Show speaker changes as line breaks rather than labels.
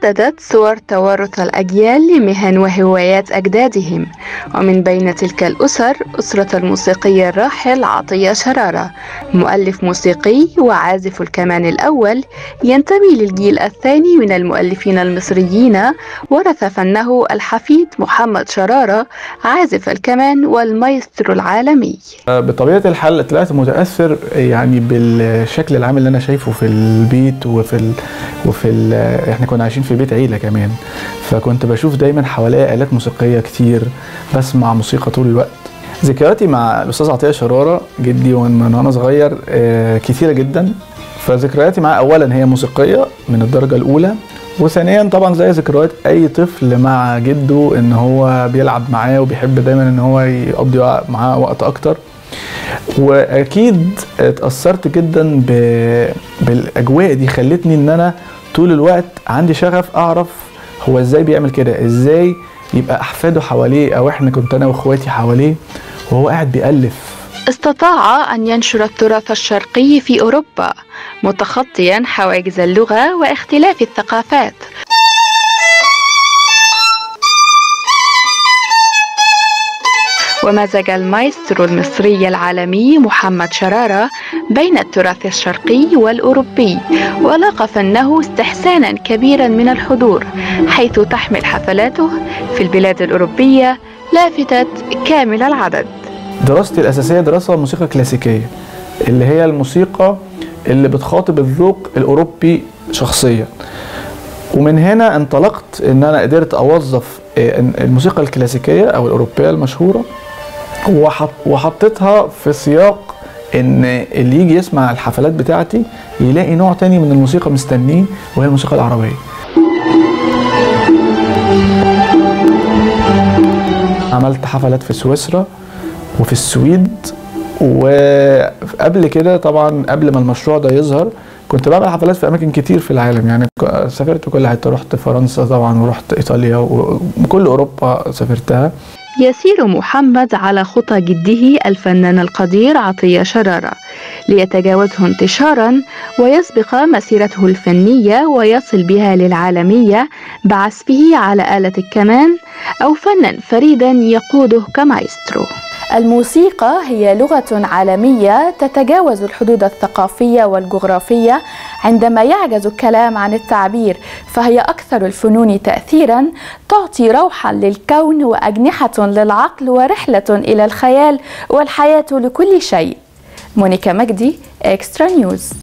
تجددت صور توارث الأجيال لمهن وهوايات أجدادهم ومن بين تلك الأسر أسرة الموسيقي الراحل عطية شرارة مؤلف موسيقي وعازف الكمان الأول ينتمي للجيل الثاني من المؤلفين المصريين ورث فنه الحفيد محمد شرارة عازف الكمان والمايسترو العالمي
بطبيعه الحال طلعت متاثر يعني بالشكل العام اللي انا شايفه في البيت وفي ال... وفي ال... احنا كنا عايشين في بيت عيله كمان فكنت بشوف دايما حواليا الات موسيقيه كتير بسمع موسيقى طول الوقت ذكرياتي مع الاستاذ عطيه شراره جدي من وانا صغير آه، كتيره جدا فذكرياتي معاه اولا هي موسيقيه من الدرجه الاولى وثانيا طبعا زي ذكريات اي طفل مع جده ان هو بيلعب معاه وبيحب دايما ان هو يقضي وق- معاه وقت اكتر واكيد اتاثرت جدا ب... بالاجواء دي خلتني ان انا طول الوقت عندي شغف اعرف هو ازاي بيعمل كده ازاي يبقى احفاده حواليه او احنا كنت انا واخواتي حواليه وهو قاعد بيألف
استطاع أن ينشر التراث الشرقي في أوروبا متخطيا حواجز اللغة واختلاف الثقافات ومزج المايسترو المصري العالمي محمد شرارة بين التراث الشرقي والأوروبي ولاقى فنه استحسانا كبيرا من الحضور حيث تحمل حفلاته في البلاد الأوروبية لافتة كامل العدد
دراستي الأساسية دراسة موسيقى كلاسيكية اللي هي الموسيقى اللي بتخاطب الذوق الأوروبي شخصيا ومن هنا انطلقت ان انا قدرت اوظف آه، الموسيقى الكلاسيكية او الأوروبية المشهورة وحط وحطيتها في سياق ان اللي يجي يسمع الحفلات بتاعتي يلاقي نوع تاني من الموسيقى مستنيه وهي الموسيقى العربية عملت حفلات في سويسرا وفي السويد وقبل كده طبعا قبل ما المشروع ده يظهر كنت بعمل حفلات في اماكن كتير في العالم يعني ك- سافرت كل حته رحت فرنسا طبعا ورحت ايطاليا وكل اوروبا سافرتها
يسير محمد على خطى جده الفنان القدير عطية شرارة ليتجاوزه انتشارا ويسبق مسيرته الفنية ويصل بها للعالمية بعزفه على آلة الكمان أو فنا فريدا يقوده كمايسترو
الموسيقى هي لغة عالمية تتجاوز الحدود الثقافية والجغرافية عندما يعجز الكلام عن التعبير فهي أكثر الفنون تأثيرا تعطي روحا للكون وأجنحة للعقل ورحلة إلى الخيال والحياة لكل شيء مونيكا مجدي إكسترا نيوز